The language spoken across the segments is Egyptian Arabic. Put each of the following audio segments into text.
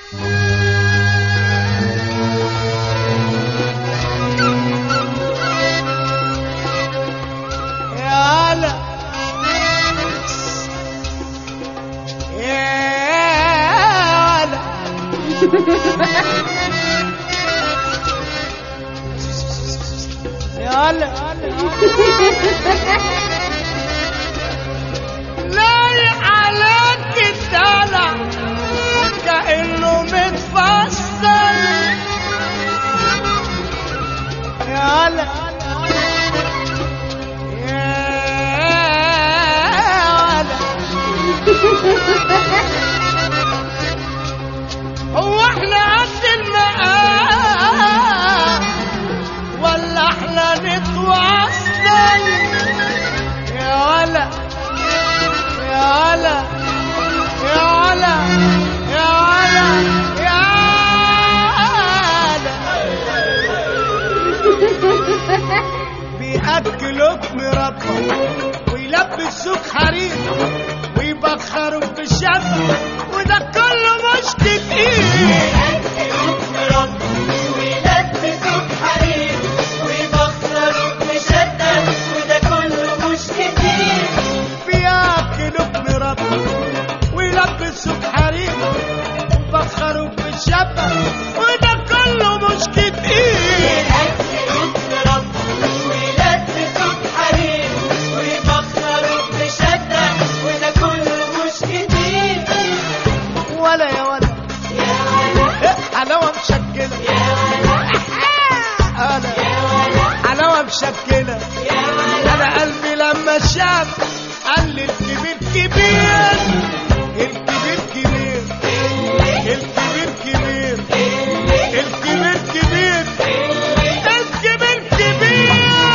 يا هلا يا هلا يا هلا لايق عليك الدلع كأنه متفصل يا هلا يا هلا هو احنا قد المقام ولا احنا نتوصل يا ولا يا ولا يا ولا يا ولا يا ولا بيأكلوك مربى ويلبسوك حرير ويبخروك بالشفا وده كله مش كتير بياكلوك مربى ويلبسوك حرير ويبخروك بالشفا وده كله مش كتير ولا يا ولا إيه، حلاوة مشكلة أنا حلاوة مشكلة أنا قلبي لما شاف قال لي الكبير كبير الكبير كبير الكبير كبير الكبير كبير الكبير كبير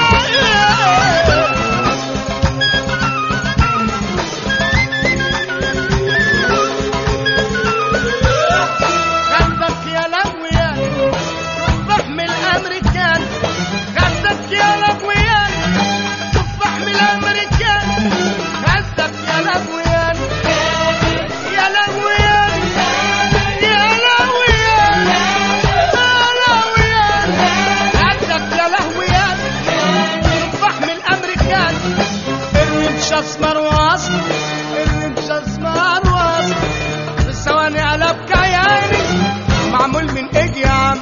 غدك يا لهويا تفاح من الامريكان غدك يا لهويا تفاح من الامريكان غدك يا لهويا يا لهويا يا لهويا يا لهويا غدك يا لهويا تفاح من الامريكان الرمش اسمر واصل الرمش اسمر واصل في ثواني قلب كياني معمول من ايه يا عم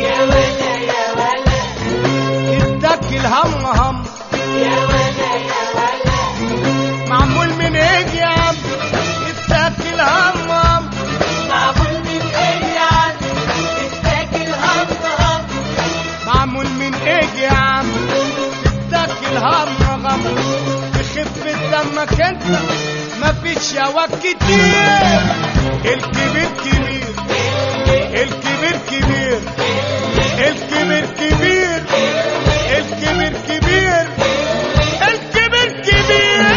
اداك الهم هم معمول من ايه يا عم اداك الهم هم معمول من ايه يا عم اداك الهم غم بخفة دمك انت مفيش يواك كتير الكبير كبير الكبير كبير الكبير كبير الكبير كبير الكبير كبير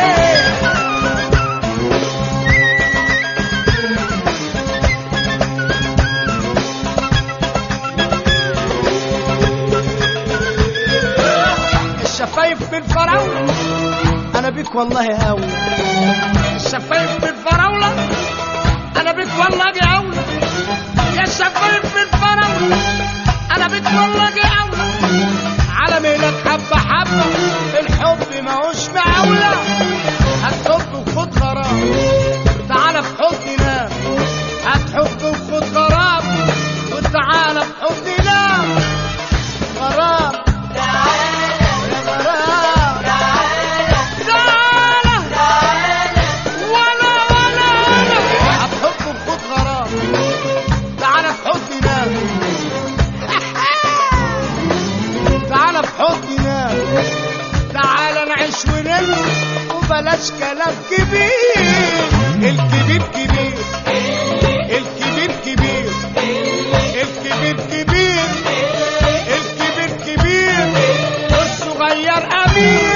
الشفايف بالفراولة أنا بيك والله أوي الشفايف بالفراولة أنا بيك والله أوي يا الشفايف بالفراولة أنا بيك والله أوي على ميلك حبة حبة الحب ماهوش معولة هتحب وخد غرام تعالى في حضني نام هتحب وخد غرام وتعالى في حضني نام غرام يا غرام تعالى ولا ولا ولا هتحب وخد غرام تعالى في حضني نام تعالى في حضني نام تعالى نعيش ونلم وبلاش كلام كبير الكبير كبير الكبير كبير الكبير كبير الكبير كبير والصغير امير